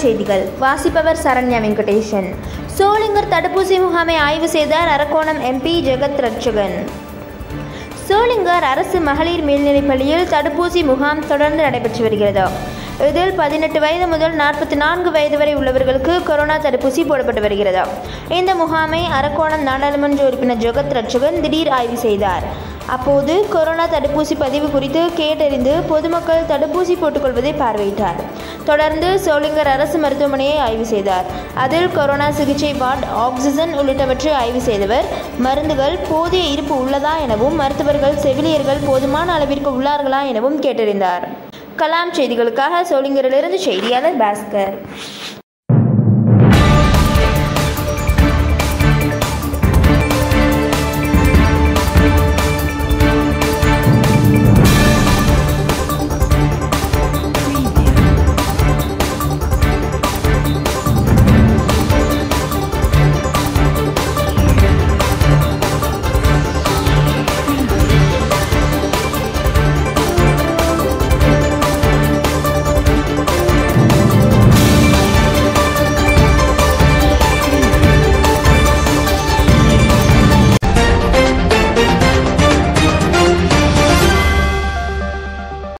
செய்திகள் வாசிப்பவர் சரண்யா வெங்கடேசன் சோளிங்கர் தடுப்பூசி முகாமை ஆய்வு செய்தார் அரக்கோணம் எம்பி ஜெகத் ரட்சகன் சோளிங்கர் அரசு மகளிர் மேல்நிலைப் பள்ளியில் தடுப்பூசி முகாம் தொடர்ந்து நடைபெற்று வருகிறது இதில் பதினெட்டு வயது முதல் நாற்பத்தி நான்கு வயது வரை உள்ளவர்களுக்கு கொரோனா தடுப்பூசி போடப்பட்டு வருகிறது இந்த முகாமை அரக்கோணம் நாடாளுமன்ற உறுப்பினர் ஜெகத் ரட்சகன் திடீர் ஆய்வு செய்தார் அப்போது கொரோனா தடுப்பூசி பதிவு குறித்து கேட்டறிந்து பொதுமக்கள் தடுப்பூசி போட்டுக்கொள்வதை பார்வையிட்டார் தொடர்ந்து சோளிங்கர் அரசு மருத்துவமனையை ஆய்வு செய்தார் அதில் கொரோனா சிகிச்சை வார்டு ஆக்சிஜன் உள்ளிட்டவற்றை ஆய்வு செய்தவர் மருந்துகள் போதிய இருப்பு உள்ளதா எனவும் மருத்துவர்கள் செவிலியர்கள் போதுமான அளவிற்கு உள்ளார்களா எனவும் கேட்டறிந்தார் கலாம் செய்திகளுக்காக சோளிங்கரிலிருந்து செய்தியாளர் பாஸ்கர்